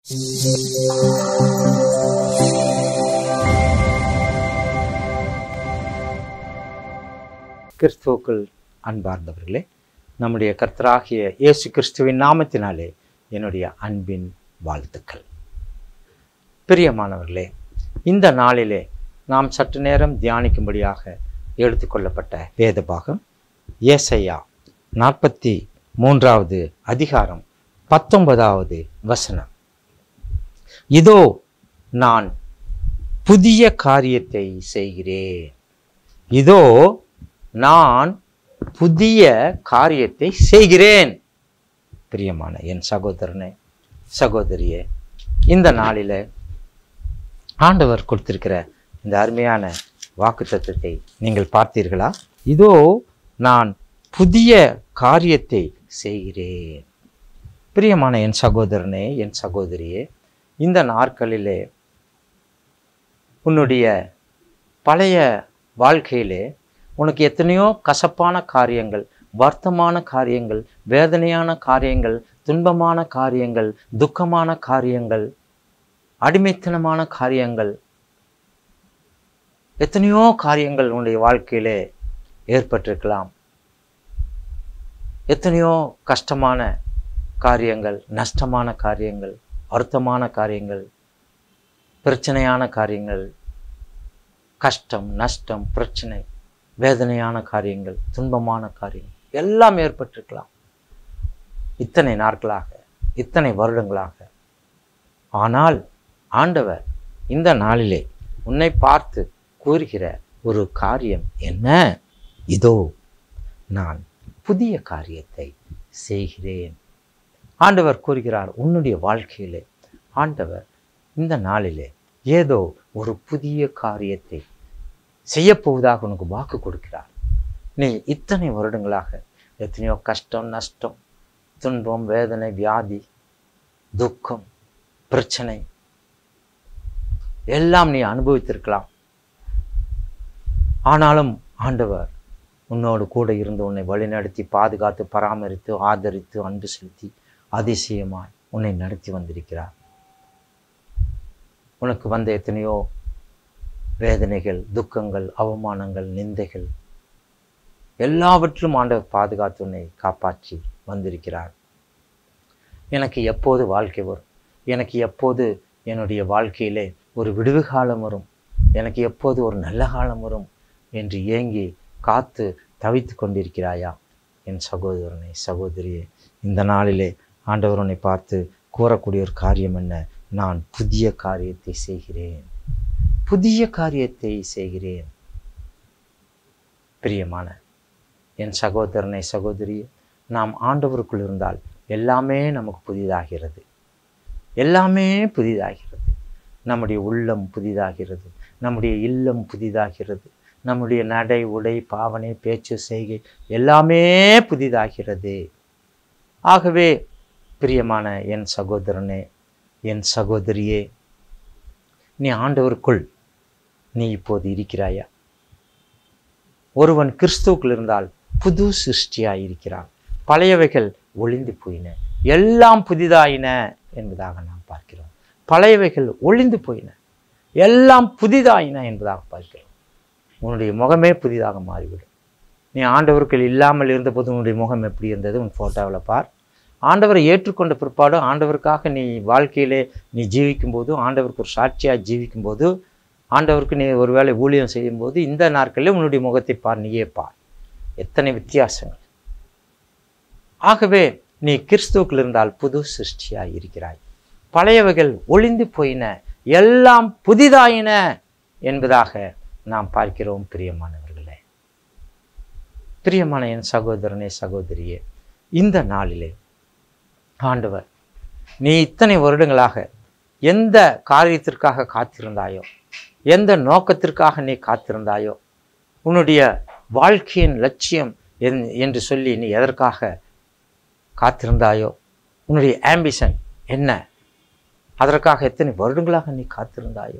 கிறிஸ்துவுக்குள் அன்பார்ந்தவர்களே நம்முடைய கர்த்தராகிய இயேசு கிறிஸ்துவின் நாமத்தினாலே என்னுடைய அன்பின் வாழ்த்துக்கள் பிரியமானவர்களே இந்த நாளிலே நாம் சற்று நேரம் தியானிக்கும்படியாக எடுத்துக்கொள்ளப்பட்ட வேத பாகம் ஏசையா நாற்பத்தி மூன்றாவது அதிகாரம் பத்தொன்பதாவது வசனம் இதோ நான் புதிய காரியத்தை செய்கிறேன் இதோ நான் புதிய காரியத்தை செய்கிறேன் பிரியமான என் சகோதரனே சகோதரியே இந்த நாளில் ஆண்டவர் கொடுத்திருக்கிற இந்த அருமையான வாக்கு தத்துவத்தை நீங்கள் பார்த்தீர்களா இதோ நான் புதிய காரியத்தை செய்கிறேன் பிரியமான என் சகோதரனே என் சகோதரியே இந்த நாட்களிலே உன்னுடைய பழைய வாழ்க்கையிலே உனக்கு எத்தனையோ கசப்பான காரியங்கள் வருத்தமான காரியங்கள் வேதனையான காரியங்கள் துன்பமான காரியங்கள் துக்கமான காரியங்கள் அடிமைத்தனமான காரியங்கள் எத்தனையோ காரியங்கள் உன்னுடைய வாழ்க்கையிலே ஏற்பட்டிருக்கலாம் எத்தனையோ கஷ்டமான காரியங்கள் நஷ்டமான காரியங்கள் வருத்தமான காரியங்கள் பிரச்சனையான காரியங்கள் கஷ்டம் நஷ்டம் பிரச்சனை வேதனையான காரியங்கள் துன்பமான காரியங்கள் எல்லாம் ஏற்பட்டிருக்கலாம் இத்தனை நாட்களாக இத்தனை வருடங்களாக ஆனால் ஆண்டவர் இந்த நாளிலே உன்னை பார்த்து கூறுகிற ஒரு காரியம் என்ன இதோ நான் புதிய காரியத்தை செய்கிறேன் ஆண்டவர் கூறுகிறார் உன்னுடைய வாழ்க்கையிலே ஆண்டவர் இந்த நாளிலே ஏதோ ஒரு புதிய காரியத்தை செய்யப்போவதாக உனக்கு வாக்கு கொடுக்கிறார் நீ இத்தனை வருடங்களாக எத்தனையோ கஷ்டம் நஷ்டம் துன்பம் வேதனை வியாதி துக்கம் பிரச்சனை எல்லாம் நீ அனுபவித்திருக்கலாம் ஆனாலும் ஆண்டவர் உன்னோடு கூட இருந்து உன்னை வழிநடத்தி பாதுகாத்து பராமரித்து ஆதரித்து அன்பு செலுத்தி அதிசயமாய் உன்னை நடத்தி வந்திருக்கிறார் உனக்கு வந்த எத்தனையோ வேதனைகள் துக்கங்கள் அவமானங்கள் நிந்தைகள் எல்லாவற்றிலும் ஆண்டவர் பாதுகாத்து உன்னை காப்பாற்றி வந்திருக்கிறார் எனக்கு எப்போது வாழ்க்கை வரும் எனக்கு எப்போது என்னுடைய வாழ்க்கையிலே ஒரு விடுவு காலம் வரும் எனக்கு எப்போது ஒரு நல்ல காலம் வரும் என்று ஏங்கி காத்து தவித்து கொண்டிருக்கிறாயா என் சகோதரனை சகோதரியே இந்த நாளிலே ஆண்டவர் உன்னை பார்த்து கூறக்கூடிய ஒரு காரியம் என்ன நான் புதிய காரியத்தை செய்கிறேன் புதிய காரியத்தை செய்கிறேன் பிரியமான என் சகோதரனை சகோதரி நாம் ஆண்டவருக்குள் இருந்தால் எல்லாமே நமக்கு புதிதாகிறது எல்லாமே புதிதாகிறது நம்முடைய உள்ளம் புதிதாகிறது நம்முடைய இல்லம் புதிதாகிறது நம்முடைய நடை உடை பாவனை பேச்சு செய்கை எல்லாமே புதிதாகிறது ஆகவே பிரியமான என் சகோதரனே என் சகோதரியே நீ ஆண்டவருக்குள் நீ இப்போது இருக்கிறாயா ஒருவன் கிறிஸ்துவுக்குள் இருந்தால் புது சிருஷ்டியாய் இருக்கிறான் பழையவைகள் ஒளிந்து போயின எல்லாம் புதிதாயின என்பதாக நாம் பார்க்கிறோம் பழையவைகள் ஒளிந்து போயின எல்லாம் புதிதாயின என்பதாக பார்க்கிறோம் உன்னுடைய முகமே புதிதாக மாறிவிடும் நீ ஆண்டவர்கள் இல்லாமல் இருந்தபோது உன்னுடைய முகம் எப்படி இருந்தது உன் ஃபோட்டோவில் பார் ஆண்டவரை ஏற்றுக்கொண்ட பிற்பாடு ஆண்டவருக்காக நீ வாழ்க்கையிலே நீ ஜீவிக்கும்போது ஆண்டவருக்கு ஒரு சாட்சியாக ஜீவிக்கும்போது ஆண்டவருக்கு நீ ஒருவேளை ஊழியம் செய்யும்போது இந்த நாட்களில் உன்னுடைய முகத்தை பார் நீயே பார் எத்தனை வித்தியாசங்கள் ஆகவே நீ கிறிஸ்துவுக்குள் இருந்தால் புது சிருஷ்டியாய் இருக்கிறாய் பழையவைகள் ஒளிந்து போயின எல்லாம் புதிதாயின என்பதாக நாம் பார்க்கிறோம் பிரியமானவர்களே பிரியமான என் சகோதரனே சகோதரியே இந்த நாளிலே ஆண்டவர் நீ இத்தனை வருடங்களாக எந்த காரியத்திற்காக காத்திருந்தாயோ எந்த நோக்கத்திற்காக நீ காத்திருந்தாயோ உன்னுடைய வாழ்க்கையின் லட்சியம் என்- என்று சொல்லி நீ எதற்காக காத்திருந்தாயோ உன்னுடைய ஆம்பிஷன் என்ன அதற்காக எத்தனை வருடங்களாக நீ காத்திருந்தாயோ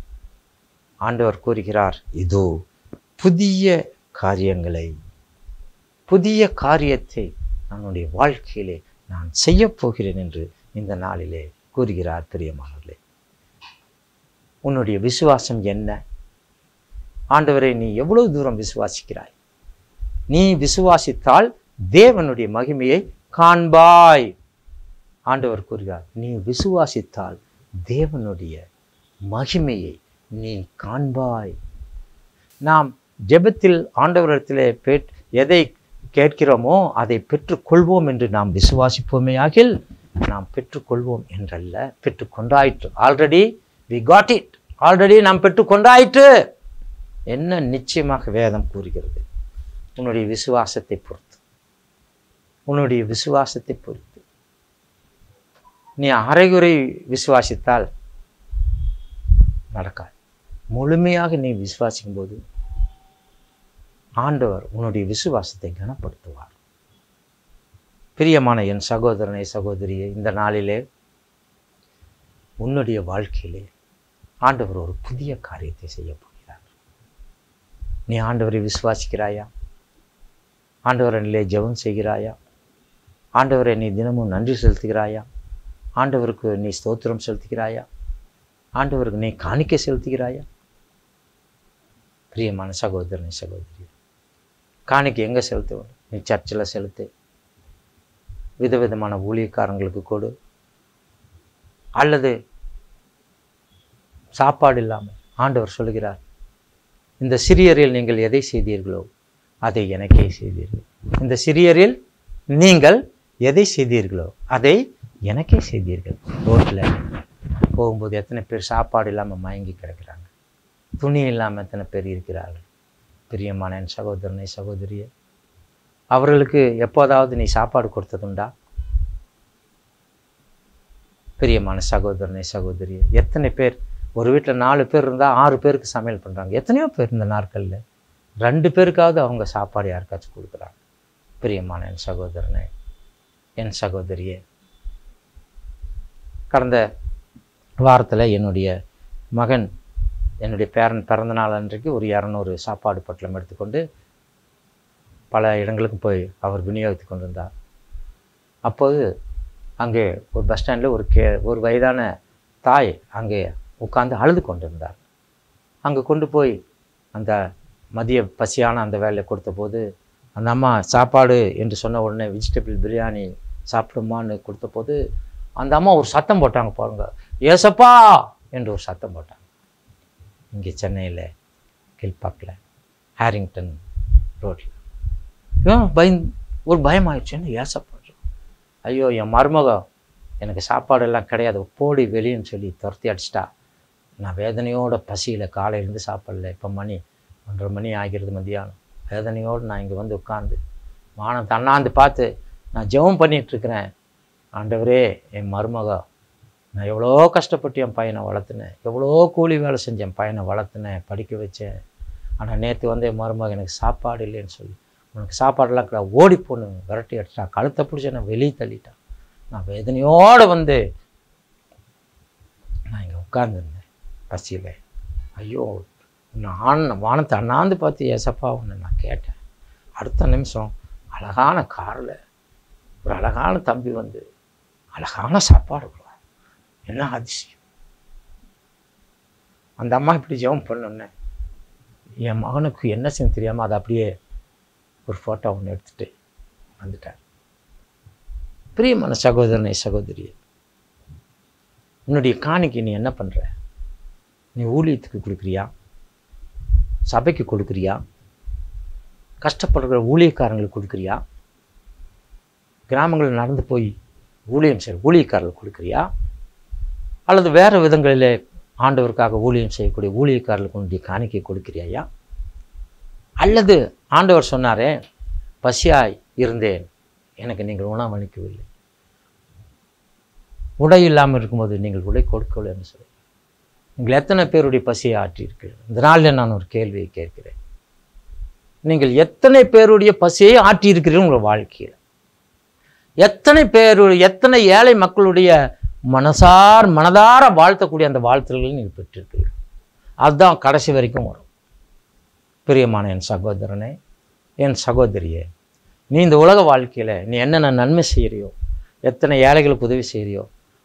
ஆண்டவர் கூறுகிறார் இதோ புதிய காரியங்களை புதிய காரியத்தை நம்முடைய வாழ்க்கையிலே நான் செய்யப் போகிறேன் என்று இந்த நாளிலே கூறுகிறார் பிரியமானவர்களே உன்னுடைய விசுவாசம் என்ன ஆண்டவரை நீ எவ்வளவு தூரம் விசுவாசிக்கிறாய் நீ விசுவாசித்தால் தேவனுடைய மகிமையை காண்பாய் ஆண்டவர் கூறுகிறார் நீ விசுவாசித்தால் தேவனுடைய மகிமையை நீ காண்பாய் நாம் ஜெபத்தில் ஆண்டவரிடத்திலே பெற் எதை கேட்கிறோமோ அதை பெற்றுக்கொள்வோம் என்று நாம் விசுவாசிப்போமேயாகில் நாம் பெற்றுக்கொள்வோம் என்றல்ல பெற்றுக்கொண்டாயிற்று already we got it already நாம் பெற்றுக்கொண்டாயிற்று என்ன நிச்சயமாக வேதம் கூறுகிறது உன்னுடைய விசுவாசத்தை பொறுத்து உன்னுடைய விசுவாசத்தை பொறுத்து நீ அரைகுறை விசுவாசித்தால் நடக்காது முழுமையாக நீ விசுவாசிக்கும் போது ஆண்டவர் உன்னுடைய விசுவாசத்தை கனப்படுத்துவார் பிரியமான என் சகோதரனை சகோதரியை இந்த நாளிலே உன்னுடைய வாழ்க்கையிலே ஆண்டவர் ஒரு புதிய காரியத்தை செய்ய போகிறார் நீ ஆண்டவரை விசுவாசிக்கிறாயா ஆண்டவரனிலே ஜெபம் செய்கிறாயா ஆண்டவரை நீ தினமும் நன்றி செலுத்துகிறாயா ஆண்டவருக்கு நீ ஸ்தோத்திரம் செலுத்துகிறாயா ஆண்டவருக்கு நீ காணிக்கை செலுத்துகிறாயா பிரியமான சகோதரனை சகோதரி காணிக்கை எங்கே செலுத்துவோம் நீ சர்ச்சில் செலுத்து விதவிதமான ஊழியக்காரங்களுக்கு கொடு அல்லது சாப்பாடு இல்லாமல் ஆண்டவர் சொல்கிறார் இந்த சிறியரில் நீங்கள் எதை செய்தீர்களோ அதை எனக்கே செய்தீர்கள் இந்த சிறியரில் நீங்கள் எதை செய்தீர்களோ அதை எனக்கே செய்தீர்கள் ரோட்டில் போகும்போது எத்தனை பேர் சாப்பாடு இல்லாமல் மயங்கி கிடக்கிறாங்க துணி இல்லாமல் எத்தனை பேர் இருக்கிறார்கள் பிரியமான என் சகோதரனை சகோதரியே அவர்களுக்கு எப்போதாவது நீ சாப்பாடு கொடுத்ததுண்டா பிரியமான சகோதரனை சகோதரியே எத்தனை பேர் ஒரு வீட்டில் நாலு பேர் இருந்தால் ஆறு பேருக்கு சமையல் பண்ணுறாங்க எத்தனையோ பேர் இந்த நாட்களில் ரெண்டு பேருக்காவது அவங்க சாப்பாடு யாருக்காச்சும் கொடுக்குறாங்க பிரியமான என் சகோதரனே என் சகோதரியே கடந்த வாரத்தில் என்னுடைய மகன் என்னுடைய பேரன் பிறந்த நாள் அன்றைக்கு ஒரு இரநூறு சாப்பாடு பொட்டலம் எடுத்துக்கொண்டு பல இடங்களுக்கு போய் அவர் விநியோகித்து கொண்டிருந்தார் அப்போது அங்கே ஒரு பஸ் ஸ்டாண்டில் ஒரு கே ஒரு வயதான தாய் அங்கே உட்கார்ந்து அழுது கொண்டிருந்தார் அங்கே கொண்டு போய் அந்த மதிய பசியான அந்த வேலையை கொடுத்தபோது அந்த அம்மா சாப்பாடு என்று சொன்ன உடனே வெஜிடபிள் பிரியாணி சாப்பிடுமான்னு கொடுத்தபோது அந்த அம்மா ஒரு சத்தம் போட்டாங்க பாருங்க ஏசப்பா என்று ஒரு சத்தம் போட்டாங்க இங்கே சென்னையில் கில்பாக்கில் ஹேரிங்டன் ரோட்டில் ஏன் பயம் ஒரு பயம் ஆயிடுச்சுன்னு ஏசப்பா ஐயோ என் மருமகம் எனக்கு சாப்பாடெல்லாம் கிடையாது போடி வெளியேன்னு சொல்லி துரத்தி அடிச்சிட்டா நான் வேதனையோட பசியில் காலையிலேருந்து சாப்பிடல இப்போ மணி ஒன்றரை மணி ஆகிறது மதியானம் வேதனையோடு நான் இங்கே வந்து உட்காந்து வானம் தண்ணாந்து பார்த்து நான் ஜெபம் பண்ணிகிட்ருக்கிறேன் ஆண்டவரே என் மருமக நான் எவ்வளோ கஷ்டப்பட்டு என் பையனை வளர்த்துனேன் எவ்வளோ கூலி வேலை செஞ்சேன் என் பையனை வளர்த்துனேன் படிக்க வச்சேன் ஆனால் நேற்று வந்து என் மருமக எனக்கு சாப்பாடு இல்லைன்னு சொல்லி உனக்கு சாப்பாடெல்லாம் கிடையாது ஓடி போன்னு விரட்டி அடிச்சிட்டான் கழுத்தை பிடிச்சி என்னை வெளியே தள்ளிட்டான் நான் வேதனையோடு வந்து நான் இங்கே உட்காந்துருந்தேன் பசியில் ஐயோ நான் வானத்தை அண்ணாந்து பார்த்து ஏசப்பா ஒன்று நான் கேட்டேன் அடுத்த நிமிஷம் அழகான காரில் ஒரு அழகான தம்பி வந்து அழகான சாப்பாடு கொடுக்கும் என்ன அதிசயம் அந்த அம்மா இப்படி ஜெபம் பண்ணோன்னே என் மகனுக்கு என்ன செய்ய தெரியாமல் அதை அப்படியே ஒரு ஃபோட்டோ ஒன்று எடுத்துகிட்டு வந்துட்டார் பிரியமான சகோதரனை சகோதரியே உன்னுடைய காணிக்கை நீ என்ன பண்ணுற நீ ஊழியத்துக்கு கொடுக்குறியா சபைக்கு கொடுக்குறியா கஷ்டப்படுற ஊழியக்காரங்களுக்கு கொடுக்குறியா கிராமங்களில் நடந்து போய் ஊழியம் செய்ய ஊழியக்காரர்களுக்கு கொடுக்குறியா அல்லது வேறு விதங்களில் ஆண்டவருக்காக ஊழியம் செய்யக்கூடிய ஊழியக்காரர்களுக்கு உன்னுடைய காணிக்கை கொடுக்கிறியா அல்லது ஆண்டவர் சொன்னாரே பசியாய் இருந்தேன் எனக்கு நீங்கள் உணவளிக்கவில்லை உடை இல்லாமல் இருக்கும்போது நீங்கள் உடை கொடுக்கவில்லைன்னு சொல்லி நீங்கள் எத்தனை பேருடைய பசியை ஆற்றியிருக்கிறீர்கள் இந்த நாளில் நான் ஒரு கேள்வியை கேட்கிறேன் நீங்கள் எத்தனை பேருடைய பசியை ஆற்றியிருக்கிறீர்கள் உங்கள் வாழ்க்கையில் எத்தனை பேரு எத்தனை ஏழை மக்களுடைய மனசார் மனதார வாழ்த்தக்கூடிய அந்த வாழ்த்துதல்களை நீங்கள் பெற்றிருக்கிறீர்கள் அதுதான் கடைசி வரைக்கும் வரும் பிரியமான என் சகோதரனே என் சகோதரியே நீ இந்த உலக வாழ்க்கையில் நீ என்னென்ன நன்மை செய்கிறியோ எத்தனை ஏழைகளுக்கு உதவி செய்கிறியோ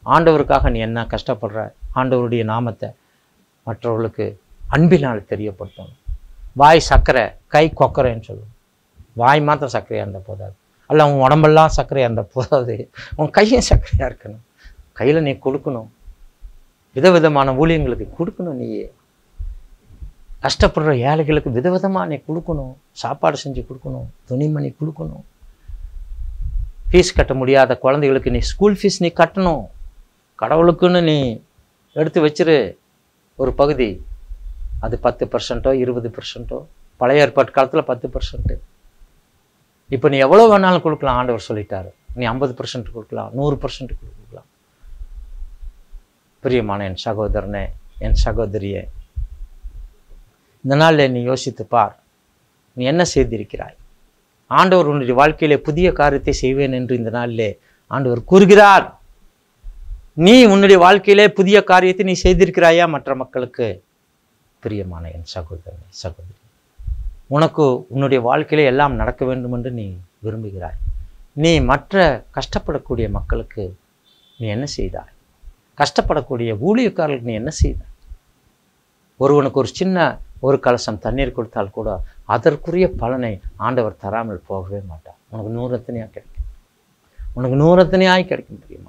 ஆண்டவருக்காக நீ என்ன கஷ்டப்படுற ஆண்டவருடைய நாமத்தை மற்றவர்களுக்கு அன்பினால் தெரியப்படுத்தணும் வாய் சர்க்கரை கை கொக்கரைன்னு சொல்லுவோம் வாய் மாத்திரம் சர்க்கரையாக இருந்தால் போதாது அல்ல உன் உடம்பெல்லாம் சர்க்கரையாக இருந்தால் போதாது உன் கையும் சர்க்கரையாக இருக்கணும் கையில் நீ கொடுக்கணும் விதவிதமான ஊழியங்களுக்கு கொடுக்கணும் நீயே கஷ்டப்படுற ஏழைகளுக்கு விதவிதமாக நீ கொடுக்கணும் சாப்பாடு செஞ்சு கொடுக்கணும் துணிமணி கொடுக்கணும் ஃபீஸ் கட்ட முடியாத குழந்தைகளுக்கு நீ ஸ்கூல் ஃபீஸ் நீ கட்டணும் கடவுளுக்குன்னு நீ எடுத்து வச்சிரு ஒரு பகுதி அது பத்து பர்சன்ட்டோ இருபது பர்சன்ட்டோ பழைய ஏற்பாட்டு காலத்தில் பத்து பர்சன்ட்டு இப்போ நீ எவ்வளோ வேணாலும் கொடுக்கலாம் ஆண்டவர் சொல்லிட்டாரு நீ ஐம்பது பர்சன்ட் கொடுக்கலாம் நூறு பர்சன்ட் கொடுக்கலாம் பிரியமான என் சகோதரனே என் சகோதரியே இந்த நாளில் நீ யோசித்து பார் நீ என்ன செய்திருக்கிறாய் ஆண்டவர் உன்னுடைய வாழ்க்கையிலே புதிய காரியத்தை செய்வேன் என்று இந்த நாளிலே ஆண்டவர் கூறுகிறார் நீ உன்னுடைய வாழ்க்கையிலே புதிய காரியத்தை நீ செய்திருக்கிறாயா மற்ற மக்களுக்கு பிரியமான என் சகோதரனே சகோதரி உனக்கு உன்னுடைய வாழ்க்கையிலே எல்லாம் நடக்க வேண்டும் என்று நீ விரும்புகிறாய் நீ மற்ற கஷ்டப்படக்கூடிய மக்களுக்கு நீ என்ன செய்தாய் கஷ்டப்படக்கூடிய ஊழியக்காரர்களுக்கு நீ என்ன செய்தாய் ஒருவனுக்கு ஒரு சின்ன ஒரு கலசம் தண்ணீர் கொடுத்தால் கூட அதற்குரிய பலனை ஆண்டவர் தராமல் போகவே மாட்டார் உனக்கு நூறத்தனையாக கிடைக்கும் உனக்கு நூறத்தனையாய் கிடைக்கும் பிரியமா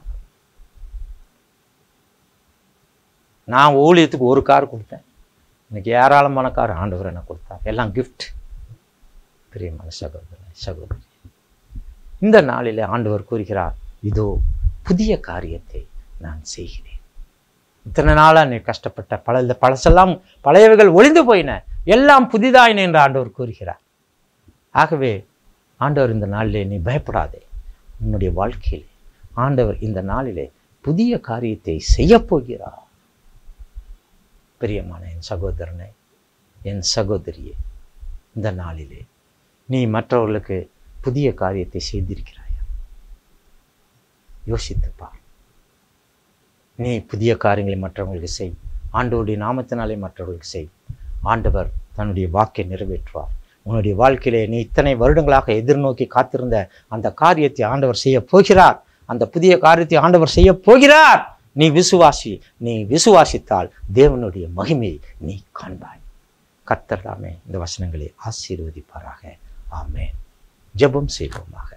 நான் ஊழியத்துக்கு ஒரு கார் கொடுத்தேன் இன்னைக்கு ஏராளமான கார் ஆண்டவர் எனக்கு கொடுத்தார் எல்லாம் கிஃப்ட் பிரியமான சகோதரன் சகோதரி இந்த நாளிலே ஆண்டவர் கூறுகிறார் இதோ புதிய காரியத்தை நான் செய்கிறேன் இத்தனை நாளாக நீ கஷ்டப்பட்ட பல இந்த பழசெல்லாம் பழையவைகள் ஒளிந்து போயின எல்லாம் புதிதாயின என்று ஆண்டவர் கூறுகிறார் ஆகவே ஆண்டவர் இந்த நாளிலே நீ பயப்படாதே உன்னுடைய வாழ்க்கையிலே ஆண்டவர் இந்த நாளிலே புதிய காரியத்தை செய்யப் போகிறார் பிரியமான என் சகோதரனே என் சகோதரியே இந்த நாளிலே நீ மற்றவர்களுக்கு புதிய காரியத்தை செய்திருக்கிறாயா யோசித்துப் பார் நீ புதிய காரியங்களை மற்றவங்களுக்கு செய் ஆண்டவருடைய நாமத்தினாலே மற்றவர்களுக்கு செய் ஆண்டவர் தன்னுடைய வாக்கை நிறைவேற்றுவார் உன்னுடைய வாழ்க்கையிலே நீ இத்தனை வருடங்களாக எதிர்நோக்கி காத்திருந்த அந்த காரியத்தை ஆண்டவர் செய்ய போகிறார் அந்த புதிய காரியத்தை ஆண்டவர் செய்ய போகிறார் நீ விசுவாசி நீ விசுவாசித்தால் தேவனுடைய மகிமையை நீ காண்பாய் கர்த்தர் தாமே இந்த வசனங்களை ஆசீர்வதிப்பாராக ஆமென் ஜெபம் செய்வோமாக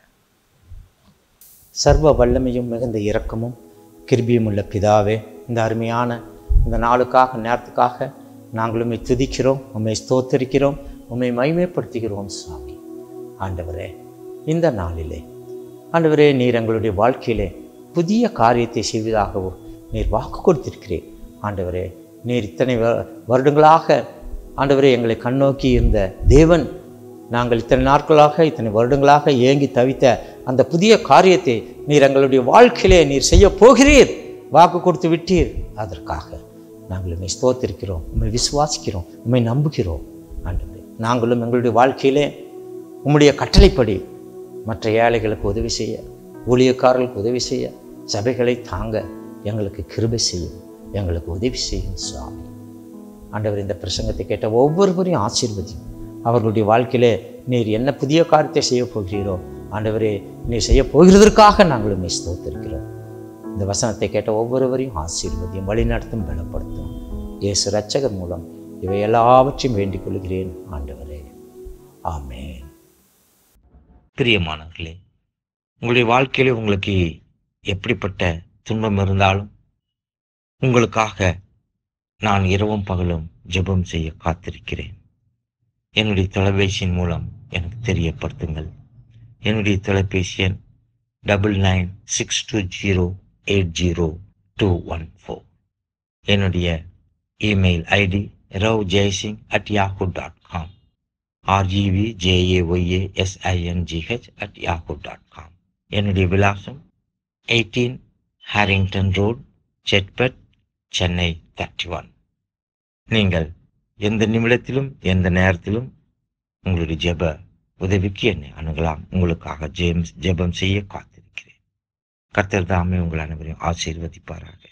சர்வ வல்லமையும் மிகுந்த இரக்கமும் கிருபியும் உள்ள பிதாவே இந்த அருமையான இந்த நாளுக்காக நேரத்துக்காக நாங்கள் உம்மை துதிக்கிறோம் உம்மை ஸ்தோத்தரிக்கிறோம் உம்மை மகிமைப்படுத்துகிறோம் சுவாமி ஆண்டவரே இந்த நாளிலே ஆண்டவரே நீர் எங்களுடைய வாழ்க்கையிலே புதிய காரியத்தை செய்வதாகவும் நீர் வாக்கு கொடுத்திருக்கிறேன் ஆண்டவரே நீர் இத்தனை வ- வருடங்களாக ஆண்டவரே எங்களை கண்ணோக்கி இருந்த தேவன் நாங்கள் இத்தனை நாட்களாக இத்தனை வருடங்களாக ஏங்கி தவித்த அந்த புதிய காரியத்தை நீர் எங்களுடைய வாழ்க்கையிலே நீர் செய்ய போகிறீர் வாக்கு கொடுத்து விட்டீர் அதற்காக நாங்கள் உண்மை ஸ்தோத்திருக்கிறோம் உண்மை விசுவாசிக்கிறோம் உண்மை நம்புகிறோம் ஆண்டவரே நாங்களும் எங்களுடைய வாழ்க்கையிலே உம்முடைய கட்டளைப்படி மற்ற ஏழைகளுக்கு உதவி செய்ய ஊழியக்காரர்களுக்கு உதவி செய்ய சபைகளை தாங்க எங்களுக்கு கிருபை செய்யும் எங்களுக்கு உதவி செய்யும் சுவாமி ஆண்டவர் இந்த பிரசங்கத்தை கேட்ட ஒவ்வொருவரையும் ஆசீர்வதியும் அவர்களுடைய வாழ்க்கையிலே நீர் என்ன புதிய காரியத்தை செய்ய போகிறீரோ ஆண்டவரே நீர் செய்ய போகிறதற்காக நாங்கள் உண்மை ஸ்தோத்திருக்கிறோம் இந்த வசனத்தை கேட்ட ஒவ்வொருவரையும் ஆசீர்வதியும் வழிநடத்தும் பலப்படுத்தும் இயேசு ரட்சகர் மூலம் இவை எல்லாவற்றையும் வேண்டிக் கொள்கிறேன் ஆண்டவரே ஆமென் பிரியமானவர்களே உங்களுடைய வாழ்க்கையில உங்களுக்கு எப்படிப்பட்ட துன்பம் இருந்தாலும் உங்களுக்காக நான் இரவும் பகலும் ஜெபம் செய்ய காத்திருக்கிறேன் என்னுடைய தொலைபேசியின் மூலம் எனக்கு தெரியப்படுத்துங்கள் என்னுடைய தொலைபேசி எண் double nine six two zero eight zero two one four என்னுடைய email ID ரவ் Jaisingh at Yahoo dot com ஆர்ஜிவிஜேஏஒய்ஏஎஸ்ஐஎன்ஜிஹெச் at Yahoo dot com என்னுடைய விலாசம் eighteen Harrington road செட்பட் Chennai thirty one நீங்கள் எந்த நிமிடத்திலும் எந்த நேரத்திலும் உங்களுடைய ஜெப உதவிக்கு என்னை அணுகலாம் உங்களுக்காக ஜேம்ஸ் ஜெபம் செய்ய காத்திருக்கிறேன் கர்த்தர் தாமே உங்கள் அனைவரையும் ஆசீர்வதிப்பாராக